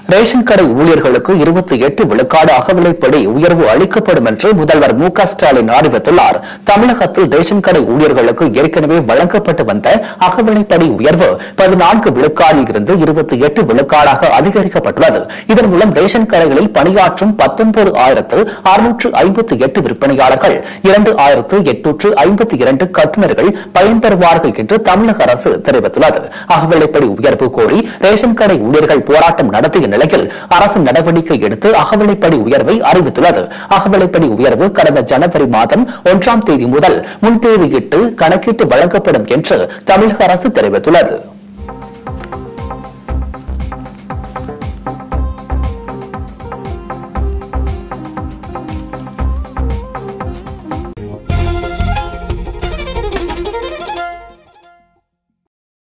ration கடை ஊழியர்களுக்கு இருபத்தி எட்டு விழுக்காடு அகவிலைப்படி உயர்வு அளிக்கப்படும் என்று முதல்வர் மு க ஸ்டாலின் அறிவித்துள்ளார் தமிழகத்தில் ரேஷன் கடை ஊழியர்களுக்கு ஏற்கனவே வழங்கப்பட்டு வந்த அகவிலைப்படி உயர்வு பதினான்கு விழுக்காடில் இருந்து இருபத்தி எட்டு விழுக்காடாக அதிகரிக்கப்பட்டுள்ளது இதன் மூலம் ரேஷன் கடைகளில் பணியாற்றும் பத்தொன்பது ஆயிரத்து அறுநூற்று ஐம்பத்தி எட்டு விற்பனையாளர்கள் இரண்டு ஆயிரத்து எட்நூற்று ஐம்பத்தி இரண்டு கட்டுநர்கள் பயன்பெறுவார்கள் என்று தமிழக அரசு தெரிவித்துள்ளது அகவிலைப்படி உயர்வு கோரி ரேஷன் கடை ஊழியர்கள் போராட்டம் நடத்திய நிலையில் அரசு நடவடிக்கை எடுத்து அகவிலைப்படி உயர்வை அறிவித்துள்ளது அகவிலைப்படி உயர்வு கடந்த ஜனவரி மாதம் ஒன்றாம் தேதி முதல் முன்தேதியிட்டு கணக்கிட்டு வழங்கப்படும் என்று தமிழக அரசு தெரிவித்துள்ளது